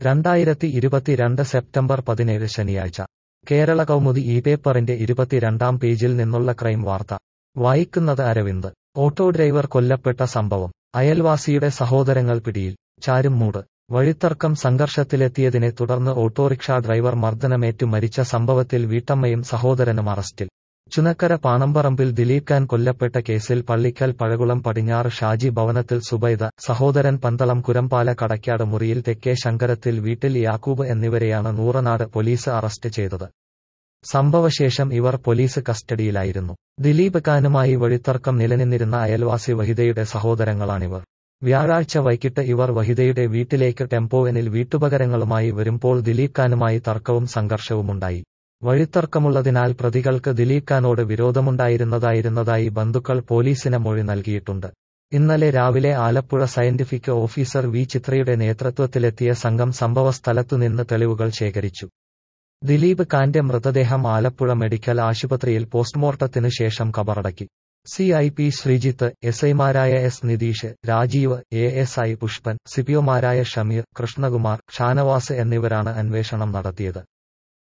രണ്ടായിരത്തി ഇരുപത്തിരണ്ട് സെപ്റ്റംബർ പതിനേഴ് ശനിയാഴ്ച കേരള കൗമുദി ഈ പേപ്പറിന്റെ ഇരുപത്തിരണ്ടാം പേജിൽ നിന്നുള്ള ക്രൈം വാർത്ത വായിക്കുന്നത് അരവിന്ദ് ഓട്ടോ ഡ്രൈവർ കൊല്ലപ്പെട്ട സംഭവം അയൽവാസിയുടെ സഹോദരങ്ങൾ പിടിയിൽ ചാരുംമൂട് വഴിത്തർക്കം സംഘർഷത്തിലെത്തിയതിനെ തുടർന്ന് ഓട്ടോറിക്ഷ ഡ്രൈവർ മർദ്ദനമേറ്റു മരിച്ച സംഭവത്തിൽ വീട്ടമ്മയും സഹോദരനും അറസ്റ്റിൽ ചുനക്കര പാണമ്പറമ്പിൽ ദിലീപ് ഖാൻ കൊല്ലപ്പെട്ട കേസിൽ പള്ളിക്കൽ പഴകുളം പടിഞ്ഞാറ് ഷാജി ഭവനത്തിൽ സുബൈദ സഹോദരൻ പന്തളം കുരമ്പാല കടയ്ക്കാട് മുറിയിൽ തെക്കേ ശങ്കരത്തിൽ വീട്ടിൽ യാക്കൂബ് എന്നിവരെയാണ് നൂറനാട് പോലീസ് അറസ്റ്റ് ചെയ്തത് സംഭവശേഷം ഇവർ പോലീസ് കസ്റ്റഡിയിലായിരുന്നു ദിലീപ് ഖാനുമായി വഴിത്തർക്കം നിലനിന്നിരുന്ന അയൽവാസി വഹിതയുടെ സഹോദരങ്ങളാണിവർ വ്യാഴാഴ്ച വൈകിട്ട് ഇവർ വഹിതയുടെ വീട്ടിലേക്ക് ടെമ്പോവനിൽ വീട്ടുപകരണങ്ങളുമായി വരുമ്പോൾ ദിലീപ് ഖാനുമായി തർക്കവും സംഘർഷവുമുണ്ടായി വഴിത്തർക്കമുള്ളതിനാൽ പ്രതികൾക്ക് ദിലീപ് ഖാനോട് വിരോധമുണ്ടായിരുന്നതായിരുന്നതായി ബന്ധുക്കൾ പോലീസിന് മൊഴി നൽകിയിട്ടുണ്ട് ഇന്നലെ രാവിലെ ആലപ്പുഴ സയന്റിഫിക് ഓഫീസർ വി ചിത്രയുടെ നേതൃത്വത്തിലെത്തിയ സംഘം സംഭവസ്ഥലത്തുനിന്ന് തെളിവുകൾ ശേഖരിച്ചു ദിലീപ് ഖാന്റെ മൃതദേഹം ആലപ്പുഴ മെഡിക്കൽ ആശുപത്രിയിൽ പോസ്റ്റ്മോർട്ടത്തിനു ശേഷം കബറടക്കി C I P Sreejith S ഐമാരായ S Nitheesh Rajeev A S I Pushpan സിപിഒമാരായ ഷമീർ കൃഷ്ണകുമാർ ഷാനവാസ് എന്നിവരാണ് അന്വേഷണം നടത്തിയത്